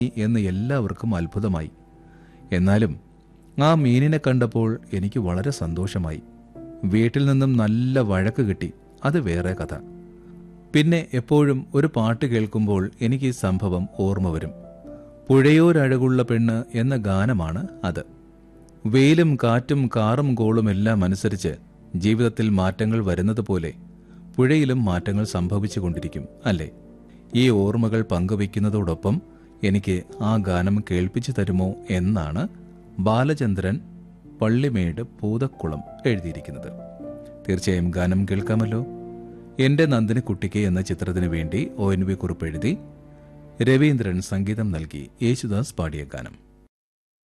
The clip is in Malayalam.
എന്ന് എല്ലാവർക്കും അത്ഭുതമായി എന്നാലും ആ മീനിനെ കണ്ടപ്പോൾ എനിക്ക് വളരെ സന്തോഷമായി വീട്ടിൽ നിന്നും നല്ല വഴക്ക് കിട്ടി അത് വേറെ കഥ പിന്നെ എപ്പോഴും ഒരു പാട്ട് കേൾക്കുമ്പോൾ എനിക്ക് ഈ സംഭവം ഓർമ്മ വരും പുഴയോരഴകുള്ള പെണ്ണ് എന്ന ഗാനമാണ് അത് വെയിലും കാറ്റും കാറും കോളും എല്ലാം അനുസരിച്ച് ജീവിതത്തിൽ മാറ്റങ്ങൾ വരുന്നത് പോലെ പുഴയിലും മാറ്റങ്ങൾ സംഭവിച്ചുകൊണ്ടിരിക്കും അല്ലേ ഈ ഓർമ്മകൾ പങ്കുവയ്ക്കുന്നതോടൊപ്പം എനിക്ക് ആ ഗാനം കേൾപ്പിച്ചു തരുമോ എന്നാണ് ബാലചന്ദ്രൻ പള്ളിമേട് പൂതക്കുളം എഴുതിയിരിക്കുന്നത് തീർച്ചയായും ഗാനം കേൾക്കാമല്ലോ എന്റെ നന്ദിനി കുട്ടിക്ക് എന്ന ചിത്രത്തിനു വേണ്ടി ഒ എൻ വി കുറിപ്പ് എഴുതി രവീന്ദ്രൻ സംഗീതം നൽകി യേശുദാസ് പാടിയ ഗാനം